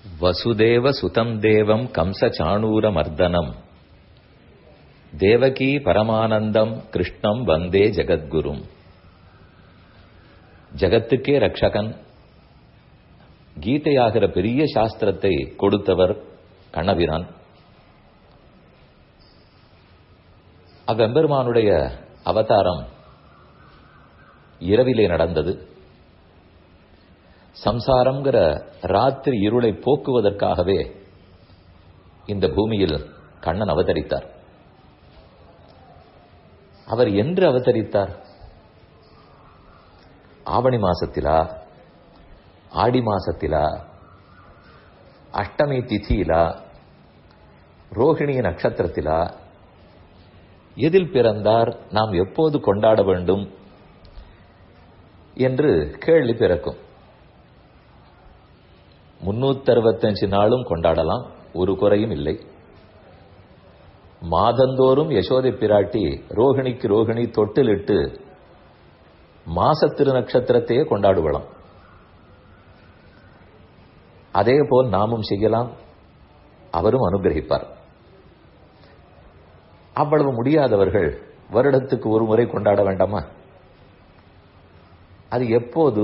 வசுதேவ சுதம் தேவம் கம்ச சாணூர மர்தனம் தேவகி பரமானந்தம் கிருஷ்ணம் வந்தே ஜெகத்குரும் ஜகத்துக்கே ரக்ஷகன் கீதையாகிற பெரிய சாஸ்திரத்தை கொடுத்தவர் கண்ணபிரான் அவ்வெம்பெருமானுடைய அவதாரம் இரவிலே நடந்தது சம்சாரம்ங்கிற ராத்திரி இருளை போக்குவதற்காகவே இந்த பூமியில் கண்ணன் அவதரித்தார் அவர் என்று அவதரித்தார் ஆவணி மாசத்திலா ஆடி மாசத்திலா அஷ்டமி திதியிலா ரோஹிணி நட்சத்திரத்திலா எதில் பிறந்தார் நாம் எப்போது கொண்டாட வேண்டும் என்று கேள்வி பிறக்கும் முன்னூத்தி அறுபத்தஞ்சு நாளும் கொண்டாடலாம் ஒரு குறையும் இல்லை மாதந்தோறும் யசோதை பிராட்டி ரோகிணிக்கு ரோகிணி தொட்டிலிட்டு மாச திருநட்சத்திரத்தையே கொண்டாடுவலாம் அதே போல் நாமும் செய்யலாம் அவரும் அனுகிரகிப்பார் அவ்வளவு முடியாதவர்கள் வருடத்துக்கு ஒரு முறை கொண்டாட வேண்டாமா அது எப்போது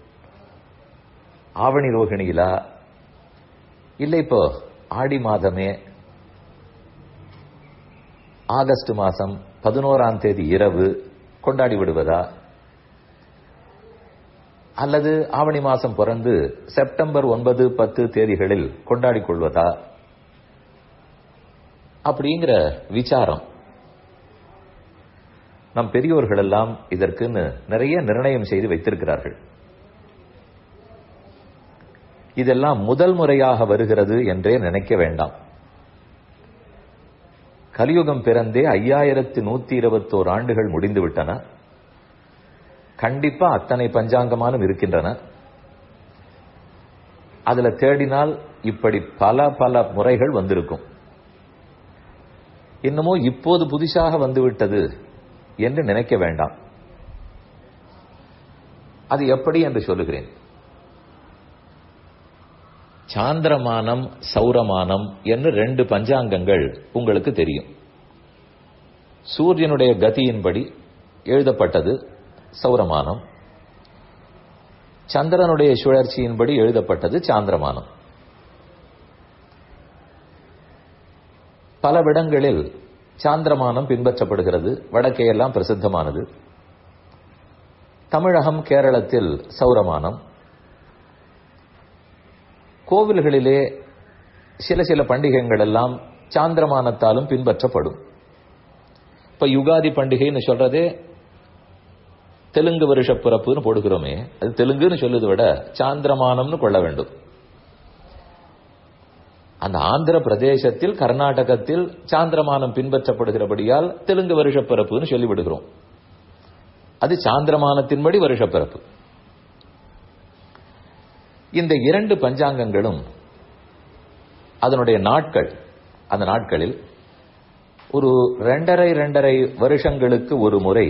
ஆவணி ரோகிணியிலா இல்லை இப்போ ஆடி மாதமே ஆகஸ்ட் மாசம் பதினோராம் தேதி இரவு கொண்டாடி விடுவதா அல்லது ஆவணி மாசம் பிறந்து செப்டம்பர் ஒன்பது பத்து தேதிகளில் கொண்டாடி கொள்வதா அப்படிங்கிற விசாரம் நம் பெரியோர்கள் எல்லாம் இதற்குன்னு நிறைய நிர்ணயம் செய்து வைத்திருக்கிறார்கள் இதெல்லாம் முதல் முறையாக வருகிறது என்றே நினைக்க வேண்டாம் கலியுகம் பிறந்தே ஐயாயிரத்து நூத்தி இருபத்தோரு ஆண்டுகள் முடிந்து விட்டன கண்டிப்பா அத்தனை பஞ்சாங்கமானும் இருக்கின்றன அதுல தேடினால் இப்படி பல பல முறைகள் வந்திருக்கும் இன்னமோ இப்போது புதுசாக வந்துவிட்டது என்று நினைக்க வேண்டாம் அது எப்படி என்று சொல்லுகிறேன் சாந்திரமானம் சௌரமானம் என்று ரெண்டு பஞ்சாங்கங்கள் உங்களுக்கு தெரியும் சூரியனுடைய கதியின்படி எழுதப்பட்டது சௌரமானம் சந்திரனுடைய சுழற்சியின்படி எழுதப்பட்டது சாந்திரமானம் பல விடங்களில் சாந்திரமானம் பின்பற்றப்படுகிறது வடக்கே எல்லாம் பிரசித்தமானது தமிழகம் கேரளத்தில் சௌரமானம் கோவில்களிலே சில சில பண்டிகைகள் எல்லாம் சாந்திரமானத்தாலும் பின்பற்றப்படும் இப்ப யுகாதி பண்டிகைன்னு சொல்றதே தெலுங்கு வருஷ பிறப்புன்னு போடுகிறோமே அது தெலுங்குன்னு சொல்லுதை விட சாந்திரமானம்னு கொள்ள வேண்டும் அந்த ஆந்திர பிரதேசத்தில் கர்நாடகத்தில் சாந்திரமானம் பின்பற்றப்படுகிறபடியால் தெலுங்கு வருஷ பிறப்புன்னு சொல்லிவிடுகிறோம் அது சாந்திரமானத்தின்படி வருஷ பிறப்பு இந்த இரண்டு பஞ்சாங்கங்களும் அதனுடைய நாட்கள் அந்த நாட்களில் ஒரு ரெண்டரை ரெண்டரை வருஷங்களுக்கு ஒரு முறை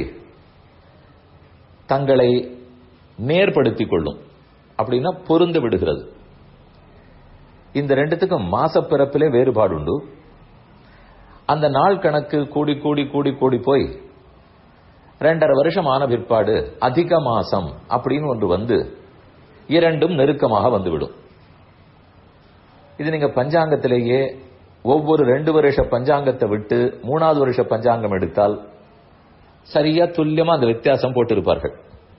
தங்களை நேர்படுத்திக் கொள்ளும் அப்படின்னா பொருந்து விடுகிறது இந்த ரெண்டுத்துக்கும் மாசப்பிறப்பிலே வேறுபாடு உண்டு அந்த நாள் கணக்கு கூடி கூடி கூடி கூடி போய் ரெண்டரை வருஷம் ஆன பிற்பாடு அதிக மாசம் அப்படின்னு ஒன்று வந்து இரண்டும் நெருக்கமாக வந்துவிடும் இது நீங்க பஞ்சாங்கத்திலேயே ஒவ்வொரு ரெண்டு வருஷ பஞ்சாங்கத்தை விட்டு மூணாவது வருஷ பஞ்சாங்கம் எடுத்தால் சரியா துல்லியமா அந்த வித்தியாசம் போட்டிருப்பார்கள்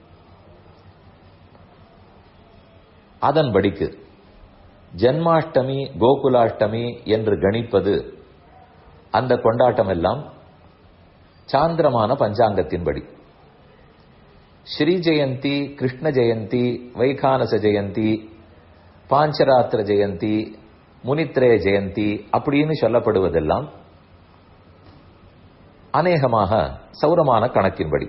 அதன்படிக்கு ஜென்மாஷ்டமி கோகுலாஷ்டமி என்று கணிப்பது அந்த கொண்டாட்டம் எல்லாம் சாந்திரமான பஞ்சாங்கத்தின்படி ஸ்ரீ ஜெயந்தி கிருஷ்ண ஜெயந்தி வைகானச ஜெயந்தி பாஞ்சராத்திர ஜெயந்தி முனித்ரய ஜெயந்தி அப்படின்னு சொல்லப்படுவதெல்லாம் அநேகமாக சௌரமான கணக்கின்படி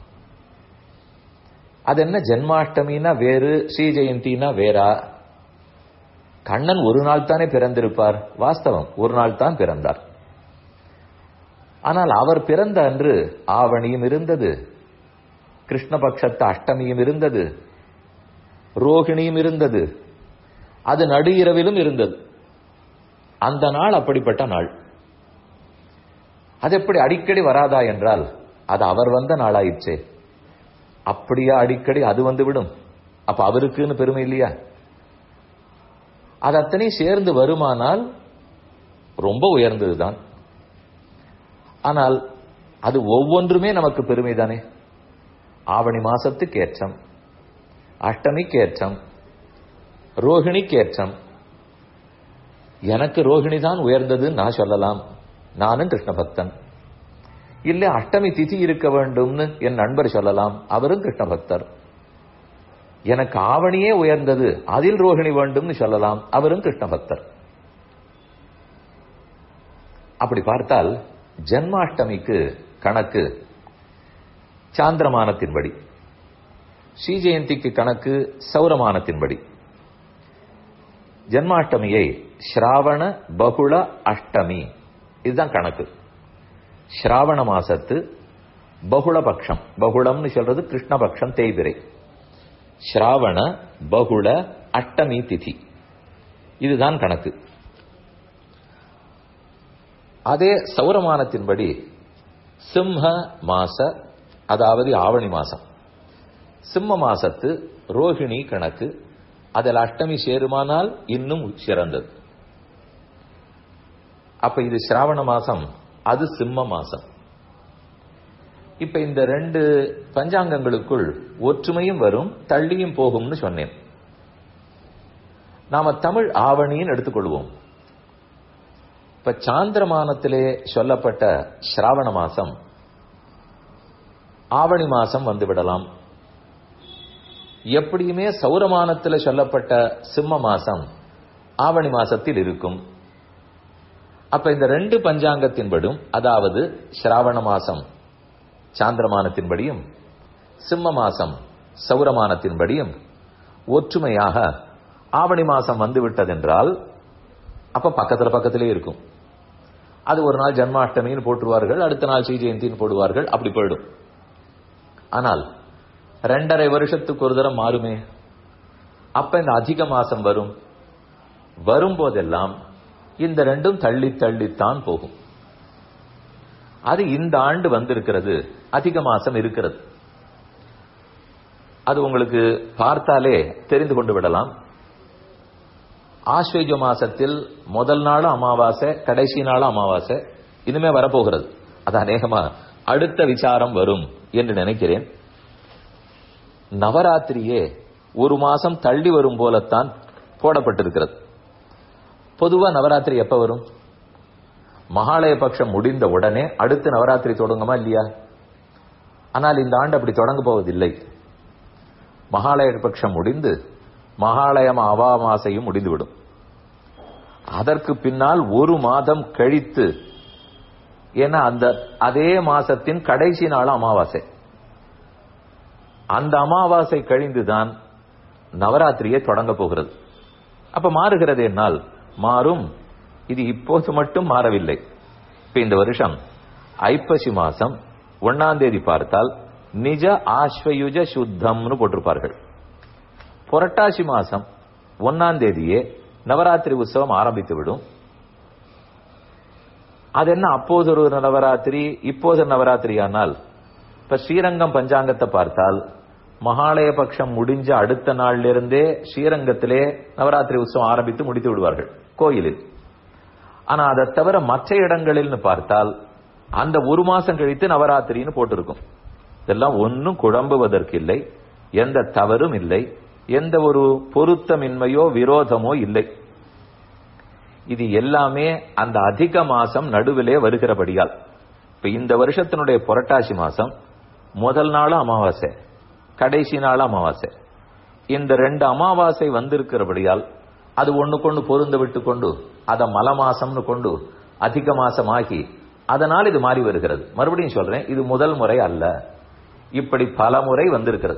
அது என்ன ஜென்மாஷ்டமினா வேறு ஸ்ரீ ஜெயந்தினா வேறா கண்ணன் ஒரு நாள் தானே பிறந்திருப்பார் வாஸ்தவம் ஒரு நாள் தான் பிறந்தார் ஆனால் அவர் பிறந்த அன்று ஆவணியும் இருந்தது கிருஷ்ணபக்ஷத்து அஷ்டமியும் இருந்தது ரோகிணியும் இருந்தது அது நடு இரவிலும் இருந்தது அந்த நாள் அப்படிப்பட்ட நாள் அது எப்படி அடிக்கடி வராதா என்றால் அது அவர் வந்த நாளாயிற்றே அப்படியா அடிக்கடி அது வந்து விடும் அப்ப அவருக்குன்னு பெருமை இல்லையா அது அத்தனை சேர்ந்து வருமானால் ரொம்ப உயர்ந்ததுதான் ஆனால் அது ஒவ்வொன்றுமே நமக்கு பெருமை தானே ஆவணி மாசத்துக்கு ஏற்றம் அஷ்டமிக்கு ஏற்றம் ரோகிணிக்கு ஏற்றம் எனக்கு ரோகிணி தான் உயர்ந்தது நான் சொல்லலாம் நானும் கிருஷ்ண பக்தன் இல்ல அஷ்டமி திதி இருக்க வேண்டும்னு என் நண்பர் சொல்லலாம் அவரும் கிருஷ்ண பக்தர் எனக்கு ஆவணியே உயர்ந்தது அதில் ரோகிணி வேண்டும்னு சொல்லலாம் அவரும் கிருஷ்ண பக்தர் அப்படி பார்த்தால் ஜன்மாஷ்டமிக்கு கணக்கு சாந்திரமானத்தின்படி ஸ்ரீ ஜெயந்திக்கு கணக்கு சௌரமானத்தின்படி ஜன்மாஷ்டமியை ஸ்ராவண பகுள அஷ்டமி இதுதான் கணக்கு ஸ்ராவண மாசத்து பகுளபக்ஷம் பகுளம்னு சொல்றது கிருஷ்ணபக்ஷம் தேய்பிரை ஸ்ராவண பகுள அஷ்டமி திதி இதுதான் கணக்கு அதே சௌரமானத்தின்படி சிம்ம மாச அதாவது ஆவணி மாசம் சிம்ம மாசத்து ரோஹிணி கணக்கு அதில் அஷ்டமி சேருமானால் இன்னும் சிறந்தது அப்ப இது சிராவண மாசம் அது சிம்ம மாசம் இப்ப இந்த ரெண்டு பஞ்சாங்கங்களுக்குள் ஒற்றுமையும் வரும் தள்ளியும் போகும்னு சொன்னேன் நாம தமிழ் ஆவணின்னு எடுத்துக்கொள்வோம் இப்ப சாந்திரமானத்திலே சொல்லப்பட்ட சிராவண மாசம் ஆவணி மாசம் வந்து விடலாம் எப்படியுமே சௌரமானத்தில் சொல்லப்பட்ட சிம்ம மாசம் ஆவணி மாசத்தில் இருக்கும் அப்ப இந்த ரெண்டு பஞ்சாங்கத்தின்படும் அதாவது சிராவண மாசம் சாந்திரமானத்தின்படியும் சிம்ம மாசம் சௌரமானத்தின்படியும் ஒற்றுமையாக ஆவணி மாசம் வந்து விட்டதென்றால் அப்ப பக்கத்துல பக்கத்திலே இருக்கும் அது ஒரு நாள் ஜன்மாஷ்டமின்னு போட்டுருவார்கள் அடுத்த நாள் ஸ்ரீ ஜெயந்தின்னு போடுவார்கள் அப்படி போயிடும் ஆனால் ரெண்டரை வருஷத்துக்கு ஒரு தரம் மாறுமே அப்ப இந்த அதிக மாசம் வரும் வரும்போதெல்லாம் இந்த ரெண்டும் தள்ளி தள்ளித்தான் போகும் அது இந்த ஆண்டு வந்திருக்கிறது அதிக மாசம் இருக்கிறது அது உங்களுக்கு பார்த்தாலே தெரிந்து கொண்டு விடலாம் ஆஸ்வேஜ மாசத்தில் முதல் நாளும் அமாவாசை கடைசி நாளும் அமாவாசை இனிமே வரப்போகிறது அது அநேகமா அடுத்த விசாரம் வரும் என்று நினைக்கிறேன் நவராத்திரியே ஒரு மாசம் தள்ளி வரும் போலத்தான் போடப்பட்டிருக்கிறது பொதுவா நவராத்திரி எப்ப வரும் மகாலய பட்சம் முடிந்த உடனே அடுத்து நவராத்திரி தொடங்குமா இல்லையா ஆனால் இந்த ஆண்டு அப்படி தொடங்க போவதில்லை மகாலய பட்சம் முடிந்து மகாலயம் அவாமாசையும் முடிந்துவிடும் அதற்கு பின்னால் ஒரு மாதம் கழித்து ஏன்னா அந்த அதே மாசத்தின் கடைசி நாள் அமாவாசை அந்த அமாவாசை கழிந்துதான் நவராத்திரியை தொடங்க போகிறது அப்ப மாறுகிறது என்னால் மாறும் இது இப்போது மட்டும் மாறவில்லை இப்ப இந்த வருஷம் ஐப்பசி மாசம் ஒன்னாம் தேதி பார்த்தால் நிஜ ஆஸ்வயுஜ சுத்தம்னு போட்டிருப்பார்கள் புரட்டாசி மாசம் ஒன்னாம் தேதியே நவராத்திரி உற்சவம் ஆரம்பித்து விடும் அது என்ன அப்போது ஒரு நவராத்திரி இப்போது நவராத்திரி ஆனால் இப்ப ஸ்ரீரங்கம் பஞ்சாங்கத்தை பார்த்தால் மகாலய பட்சம் முடிஞ்ச அடுத்த நாள்ல இருந்தே ஸ்ரீரங்கத்திலே நவராத்திரி உற்சவம் ஆரம்பித்து முடித்து விடுவார்கள் கோயிலில் ஆனா அதை தவிர மற்ற இடங்களில்னு பார்த்தால் அந்த ஒரு மாசம் கழித்து நவராத்திரின்னு போட்டிருக்கும் இதெல்லாம் ஒன்னும் குழம்புவதற்கு இல்லை எந்த தவறும் இல்லை எந்த ஒரு பொருத்தமின்மையோ விரோதமோ இல்லை இது எல்லாமே அந்த அதிக மாசம் நடுவிலே வருகிறபடியால் இப்ப இந்த வருஷத்தினுடைய புரட்டாசி மாசம் முதல் நாளும் அமாவாசை கடைசி நாள் அமாவாசை இந்த ரெண்டு அமாவாசை வந்திருக்கிறபடியால் அது ஒண்ணுக்கொண்டு பொருந்த விட்டு கொண்டு அதை மல மாசம்னு கொண்டு அதிக மாசம் ஆகி அதனால் இது மாறி வருகிறது மறுபடியும் சொல்றேன் இது முதல் முறை அல்ல இப்படி பல முறை வந்திருக்கிறது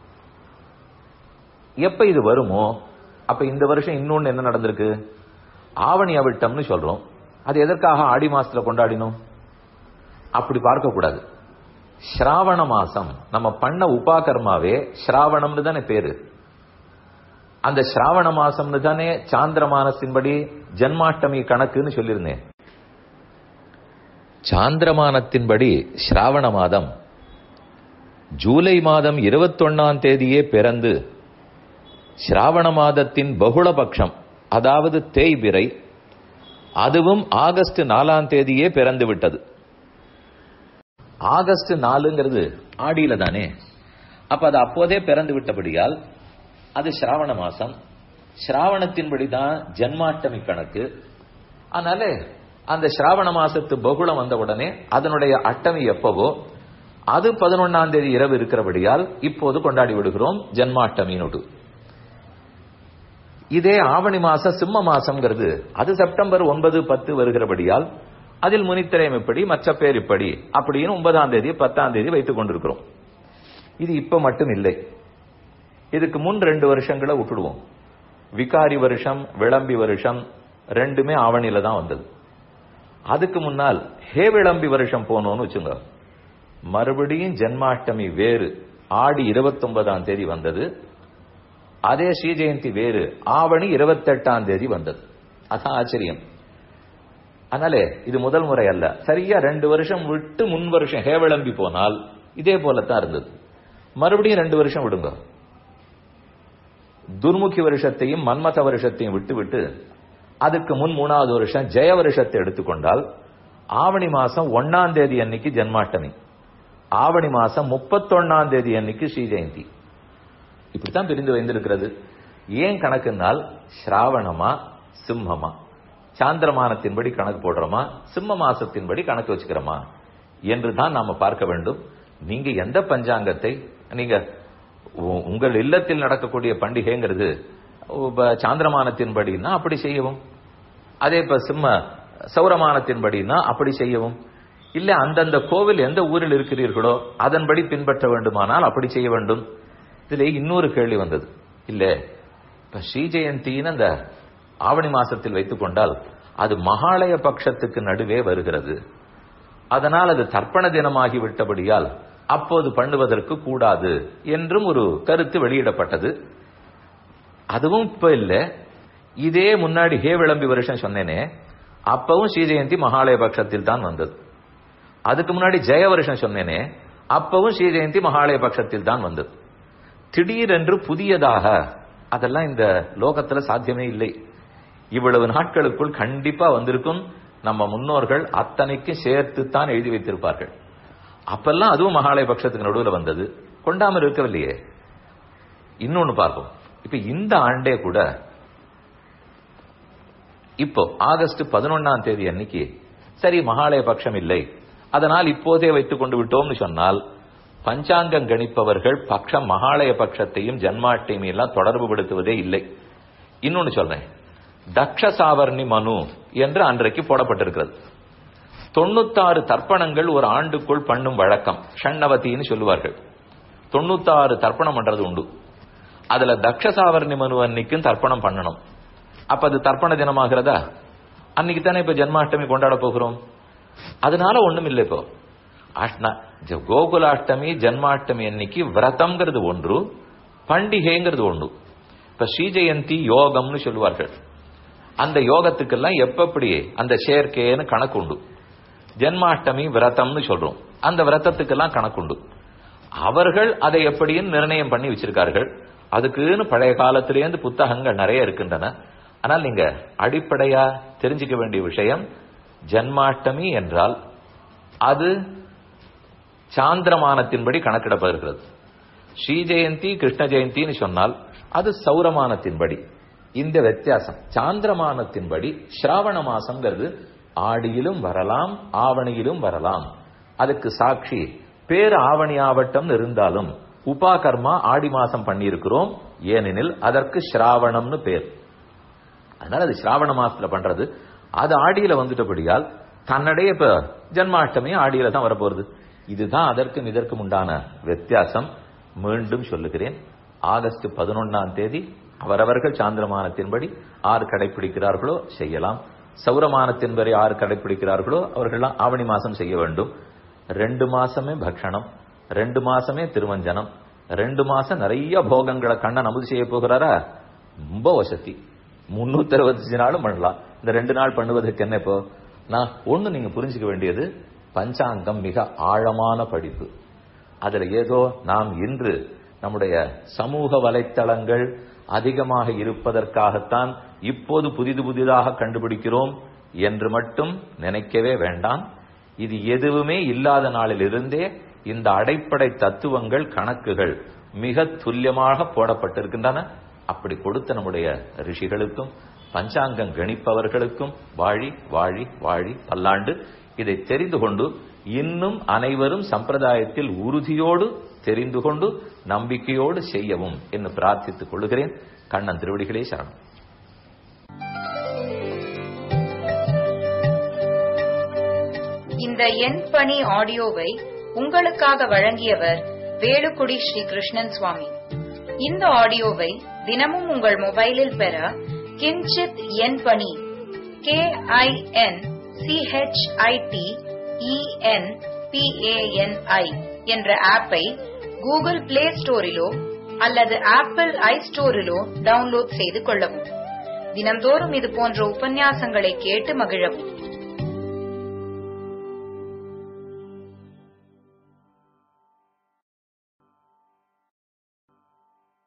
எப்ப இது வருமோ அப்ப இந்த வருஷம் இன்னொன்னு என்ன நடந்திருக்கு ஆவணி அவிட்டம்னு சொல்றோம் அது எதற்காக ஆடி மாசத்துல கொண்டாடினோம் அப்படி பார்க்க கூடாது ஸ்ராவண மாசம் நம்ம பண்ண உபாகர்மாவே ஸ்ராவணம்னு தானே பேரு அந்த சிராவண மாசம்னு தானே சாந்திரமானத்தின்படி ஜன்மாஷ்டமி கணக்குன்னு சொல்லியிருந்தேன் சாந்திரமானத்தின்படி சிராவண மாதம் ஜூலை மாதம் இருபத்தொன்னாம் தேதியே பிறந்து சிராவண மாதத்தின் பகுளபக்ஷம் அதாவது தேய்பிரை அதுவும் ஆகஸ்ட் நாலாம் தேதியே பிறந்து விட்டது ஆகஸ்ட் நாலுங்கிறது ஆடியில தானே அப்ப அது அப்போதே பிறந்து விட்டபடியால் அது சிராவண மாசம் சிராவணத்தின்படி தான் ஜன்மாஷ்டமி கணக்கு அதனால அந்த சிராவண மாசத்து பகுளம் வந்த உடனே அதனுடைய அட்டமி எப்பவோ அது பதினொன்னாம் தேதி இரவு இருக்கிறபடியால் இப்போது கொண்டாடி விடுகிறோம் ஜன்மாஷ்டமின்னு இதே ஆவணி மாசம் சிம்ம மாசம்ங்கிறது அது செப்டம்பர் ஒன்பது பத்து வருகிறபடியால் அதில் முனித்திரையம் இப்படி மற்ற பேர் இப்படி அப்படின்னு ஒன்பதாம் தேதி பத்தாம் தேதி வைத்துக் கொண்டிருக்கிறோம் இது இப்ப மட்டும் இல்லை இதுக்கு முன் ரெண்டு வருஷங்களை விட்டுடுவோம் விகாரி வருஷம் விளம்பி வருஷம் ரெண்டுமே ஆவணியில தான் வந்தது அதுக்கு முன்னால் ஹே விளம்பி வருஷம் போனோம்னு வச்சுங்க மறுபடியும் ஜென்மாஷ்டமி வேறு ஆடி இருபத்தி ஒன்பதாம் தேதி வந்தது அதே ஸ்ரீ ஜெயந்தி வேறு ஆவணி இருபத்தெட்டாம் தேதி வந்தது அதான் ஆச்சரியம் அதனாலே இது முதல் முறை அல்ல சரியா ரெண்டு வருஷம் விட்டு முன் வருஷம் ஹேவிளம்பி போனால் இதே போலத்தான் இருந்தது மறுபடியும் ரெண்டு வருஷம் விடுங்க துர்முகி வருஷத்தையும் மன்மத வருஷத்தையும் விட்டு விட்டு அதுக்கு முன் மூணாவது வருஷம் ஜெய வருஷத்தை எடுத்துக்கொண்டால் ஆவணி மாசம் ஒன்னாம் தேதி அன்னைக்கு ஜென்மாஷ்டமி ஆவணி மாசம் முப்பத்தொன்னாம் தேதி அன்னைக்கு ஸ்ரீ ஜெயந்தி இப்படித்தான் பிரிந்து வைந்திருக்கிறது ஏன் கணக்குனால் ஸ்ராவணமா சிம்மமா சாந்திரமானத்தின்படி கணக்கு போடுறோமா சிம்ம மாசத்தின்படி கணக்கு வச்சுக்கிறோமா என்று தான் நாம பார்க்க வேண்டும் நீங்க எந்த பஞ்சாங்கத்தை நீங்க உ- உங்கள் இல்லத்தில் நடக்கக்கூடிய பண்டிகைங்கிறது இப்ப சாந்திரமானத்தின்படினா அப்படி செய்யவும் அதே இப்ப சிம்ம சௌரமானத்தின்படினா அப்படி செய்யவும் இல்ல அந்தந்த கோவில் எந்த ஊரில் இருக்கிறீர்களோ அதன்படி பின்பற்ற வேண்டுமானால் அப்படி செய்ய வேண்டும் இதுல இன்னொரு கேள்வி வந்தது இல்ல இப்ப ஸ்ரீ ஜெயந்தின்னு அந்த ஆவணி மாசத்தில் வைத்துக் கொண்டால் அது மகாலய பட்சத்துக்கு நடுவே வருகிறது அதனால் அது தர்ப்பண தினமாகி விட்டபடியால் அப்போது பண்ணுவதற்கு கூடாது என்றும் ஒரு கருத்து வெளியிடப்பட்டது அதுவும் இப்ப இல்ல இதே முன்னாடி ஹே விளம்பி வருஷம் சொன்னேனே அப்பவும் ஸ்ரீ ஜெயந்தி மகாலய பட்சத்தில் தான் வந்தது அதுக்கு முன்னாடி ஜெய வருஷம் சொன்னேனே அப்பவும் ஸ்ரீ ஜெயந்தி மகாலய பட்சத்தில் தான் வந்தது திடீரென்று புதியதாக அதெல்லாம் இந்த லோகத்துல சாத்தியமே இல்லை இவ்வளவு நாட்களுக்குள் கண்டிப்பா வந்திருக்கும் நம்ம முன்னோர்கள் அத்தனைக்கும் சேர்த்து தான் எழுதி வைத்திருப்பார்கள் அப்பெல்லாம் அதுவும் மகாலய பட்சத்துக்கு நடுவில் வந்தது கொண்டாமல் இருக்கவில்லையே இன்னொன்னு பார்ப்போம் இப்ப இந்த ஆண்டே கூட இப்போ ஆகஸ்ட் பதினொன்னாம் தேதி அன்னைக்கு சரி மகாலய பட்சம் இல்லை அதனால் இப்போதே வைத்துக் கொண்டு விட்டோம்னு சொன்னால் பஞ்சாங்கம் கணிப்பவர்கள் பட்சம் மகாலய பட்சத்தையும் ஜன்மாஷ்டமி எல்லாம் தொடர்பு படுத்துவதே இல்லை இன்னொன்னு சொல்றேன் தக்ஷ சாவர்ணி மனு என்று அன்றைக்கு போடப்பட்டிருக்கிறது தொண்ணூத்தாறு தர்ப்பணங்கள் ஒரு ஆண்டுக்குள் பண்ணும் வழக்கம் ஷண்ணவதின்னு சொல்லுவார்கள் தொண்ணூத்தாறு தர்ப்பணம் பண்றது உண்டு அதுல தக்ஷ சாவர்ணி மனு அன்னைக்கும் தர்ப்பணம் பண்ணணும் அப்ப அது தர்ப்பண தினமாகிறதா அன்னைக்கு தானே இப்ப ஜென்மாஷ்டமி கொண்டாட போகிறோம் அதனால ஒண்ணும் இல்லை இப்போ அஷ்ட- ஜ- கோகுலாஷ்டமி ஜென்மாஷ்டமி அன்னைக்கு விரதம்ங்கிறது ஒன்று பண்டிகைங்கிறது ஒன்று இப்ப ஸ்ரீ ஜெயந்தி யோகம்னு சொல்லுவார்கள் அந்த யோகத்துக்கெல்லாம் எப்பப்படி அந்த சேர்க்கைன்னு கணக்கு உண்டு ஜென்மாஷ்டமி விரதம்னு சொல்றோம் அந்த விரதத்துக்கெல்லாம் கணக்குண்டு அவர்கள் அதை எப்படின்னு நிர்ணயம் பண்ணி வச்சிருக்கார்கள் அதுக்குன்னு பழைய காலத்திலேருந்து புத்தகங்கள் நிறைய இருக்கின்றன ஆனால் நீங்க அடிப்படையா தெரிஞ்சுக்க வேண்டிய விஷயம் ஜன்மாஷ்டமி என்றால் அது சாந்திரமானத்தின்படி கணக்கிடப்படுகிறது ஸ்ரீ ஜெயந்தி கிருஷ்ண ஜெயந்தின்னு சொன்னால் அது சௌரமானத்தின்படி இந்த வித்தியாசம் சாந்திரமானத்தின்படி ஸ்ராவண மாசம்ங்கிறது ஆடியிலும் வரலாம் ஆவணியிலும் வரலாம் அதுக்கு சாட்சி பேர் ஆவணி ஆவட்டம் இருந்தாலும் உபாகர்மா ஆடி மாசம் பண்ணியிருக்கிறோம் ஏனெனில் அதற்கு ஸ்ராவணம்னு பேர் அதனால அது ஸ்ராவண மாசத்துல பண்றது அது ஆடியில வந்துட்டபடியால் தன்னடைய இப்ப ஜன்மாஷ்டமி ஆடியில தான் வரப்போறது இதுதான் அதற்கும் இதற்கும் உண்டான வித்தியாசம் மீண்டும் சொல்லுகிறேன் ஆகஸ்ட் பதினொன்னாம் தேதி அவரவர்கள் சாந்திரமானத்தின்படி ஆறு கடைபிடிக்கிறார்களோ செய்யலாம் சௌரமானத்தின்படி ஆறு கடைபிடிக்கிறார்களோ அவர்கள்லாம் ஆவணி மாசம் செய்ய வேண்டும் ரெண்டு மாசமே பக்ஷணம் ரெண்டு மாசமே திருவஞ்சனம் ரெண்டு மாசம் நிறைய போகங்களை கண்ணன் அமுது செய்ய போகிறாரா ரொம்ப வசதி முன்னூத்தி அறுபத்தஞ்சு நாளும் பண்ணலாம் இந்த ரெண்டு நாள் பண்ணுவதற்கு என்ன இப்போ நான் ஒண்ணு நீங்க புரிஞ்சுக்க வேண்டியது பஞ்சாங்கம் மிக ஆழமான படிப்பு அதுல ஏதோ நாம் இன்று நம்முடைய சமூக வலைத்தளங்கள் அதிகமாக இருப்பதற்காகத்தான் இப்போது புதிது புதிதாக கண்டுபிடிக்கிறோம் என்று மட்டும் நினைக்கவே வேண்டாம் இது எதுவுமே இல்லாத நாளிலிருந்தே இந்த அடைப்படை தத்துவங்கள் கணக்குகள் மிக துல்லியமாக போடப்பட்டிருக்கின்றன அப்படி கொடுத்த நம்முடைய ரிஷிகளுக்கும் பஞ்சாங்கம் கணிப்பவர்களுக்கும் வாழி வாழி வாழி பல்லாண்டு இதை தெரிந்து கொண்டு இன்னும் அனைவரும் சம்பிரதாயத்தில் உறுதியோடு தெரிந்து கொண்டு நம்பிக்கையோடு செய்யவும் என்று பிரார்த்தித்துக் கொள்கிறேன் கண்ணன் திருவடிகளே சரணம் இந்த எண் பணி ஆடியோவை உங்களுக்காக வழங்கியவர் வேலுக்குடி ஸ்ரீ கிருஷ்ணன் சுவாமி இந்த ஆடியோவை தினமும் உங்கள் மொபைலில் பெற கிஞ்சித் எண் பணி கே ஐ என் சிஹெச்ஐடி இஎன் பிஏஎன்ஐ என்ற ஆப்பை கூகுள் பிளே ஸ்டோரிலோ அல்லது ஆப்பிள் ஐ ஸ்டோரிலோ டவுன்லோட் செய்து கொள்ளவும் தினம்தோறும் இது போன்ற உபன்யாசங்களை கேட்டு மகிழவும்